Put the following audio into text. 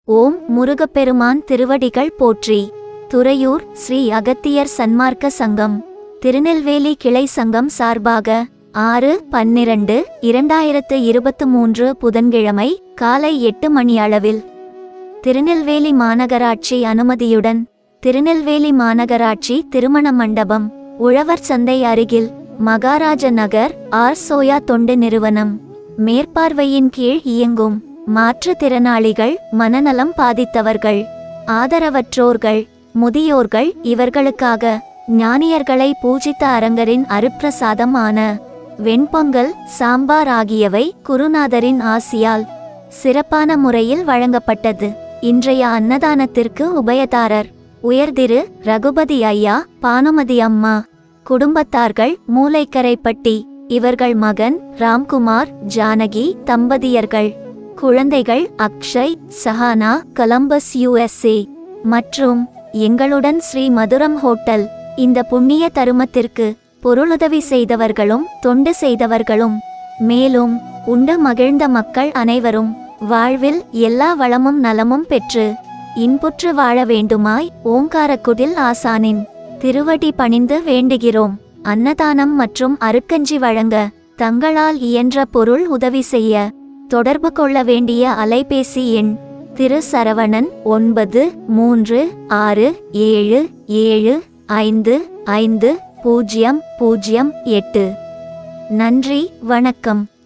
ஓம் முருகப்பெருமான் திருவடிகள் போற்றி துறையூர் ஸ்ரீ அகத்தியர் சன்மார்க்க சங்கம் திருநெல்வேலி கிளை சங்கம் சார்பாக ஆறு பன்னிரண்டு இரண்டாயிரத்து இருபத்து மூன்று புதன்கிழமை காலை எட்டு மணி அளவில் திருநெல்வேலி மாநகராட்சி அனுமதியுடன் திருநெல்வேலி மாநகராட்சி திருமண மண்டபம் உழவர் சந்தை அருகில் மகாராஜ நகர் ஆர் சோயா தொண்டு நிறுவனம் மேற்பார்வையின் கீழ் இயங்கும் மாற்றுத்திறனாளிகள் மனநலம் பாதித்தவர்கள் ஆதரவற்றோர்கள் முதியோர்கள் இவர்களுக்காக ஞானியர்களை பூஜித்த அரங்கரின் அருப்பிரசாதம் ஆன வெண்பொங்கல் சாம்பார் ஆகியவை குருநாதரின் ஆசியால் சிறப்பான முறையில் வழங்கப்பட்டது இன்றைய அன்னதானத்திற்கு உபயதாரர் உயர்திரு ரகுபதி ஐயா பானுமதி அம்மா குடும்பத்தார்கள் மூலைக்கரைப்பட்டி இவர்கள் மகன் ராம்குமார் ஜானகி தம்பதியர்கள் குழந்தைகள் அக்ஷய் சஹானா கொலம்பஸ் யுஎஸ்ஏ மற்றும் எங்களுடன் ஸ்ரீ மதுரம் ஹோட்டல் இந்த புண்ணிய தருமத்திற்கு பொருளுதவி செய்தவர்களும் தொண்டு செய்தவர்களும் மேலும் உண்டு மகிழ்ந்த மக்கள் அனைவரும் வாழ்வில் எல்லா வளமும் நலமும் பெற்று இன்புற்று வாழ வேண்டுமாய் ஓங்காரக்குடில் ஆசானின் திருவடி பணிந்து வேண்டுகிறோம் அன்னதானம் மற்றும் அருட்கஞ்சி வழங்க தங்களால் இயன்ற பொருள் உதவி செய்ய தொடர்பு கொள்ள வேண்டிய அலைபேசி எண் திரு சரவணன் ஒன்பது மூன்று ஆறு ஏழு ஏழு ஐந்து ஐந்து பூஜ்ஜியம் பூஜ்ஜியம் எட்டு நன்றி வணக்கம்